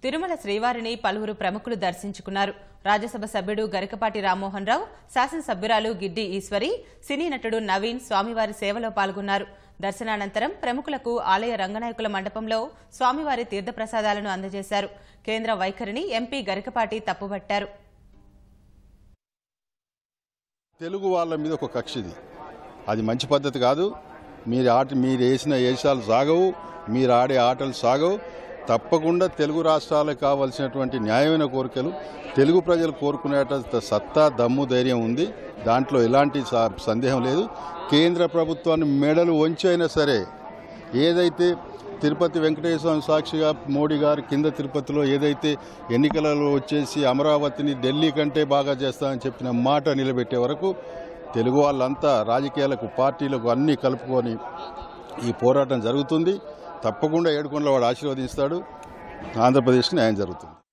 తిరుమల శ్రీవారిని పలువురు ప్రముఖులు దర్శించుకున్నారు రాజ్యసభ సభ్యుడు గరికపాటి రామ్మోహన్ రావు శాసనసభ్యురాలు గిడ్డి ఈశ్వరి సినీ నటుడు నవీన్ స్వామివారి సేవలో పాల్గొన్నారు దర్శనానంతరం ప్రముఖులకు ఆలయ రంగనాయకుల మండపంలో స్వామివారి తీర్థప్రసాదాలను అందజేశారు కేంద్ర వైఖరిని ఎంపీ గరికపాటి తప్పుబట్టారు తెలుగు వాళ్ళ మీద ఒక కక్ష ఇది అది మంచి పద్ధతి కాదు మీరు ఆట మీరు వేసిన వేషాలు సాగవు మీరు ఆడే ఆటలు సాగవు తప్పకుండా తెలుగు రాష్ట్రాలకు కావాల్సినటువంటి న్యాయమైన కోరికలు తెలుగు ప్రజలు కోరుకునేట సత్తా దమ్ము ధైర్యం ఉంది దాంట్లో ఎలాంటి స- సందేహం లేదు కేంద్ర ప్రభుత్వాన్ని మెడలు వంచైనా సరే ఏదైతే తిరుపతి వెంకటేశ్వర స్వామి సాక్షిగా మోడీ గారు కింద తిరుపతిలో ఏదైతే ఎన్నికలలో వచ్చేసి అమరావతిని ఢిల్లీ కంటే బాగా చేస్తామని చెప్పిన మాట నిలబెట్టే వరకు తెలుగు వాళ్ళంతా రాజకీయాలకు పార్టీలకు అన్నీ కలుపుకొని ఈ పోరాటం జరుగుతుంది తప్పకుండా ఏడుకొండల వాడు ఆశీర్వదిస్తాడు ఆంధ్రప్రదేశ్కి న్యాయం జరుగుతుంది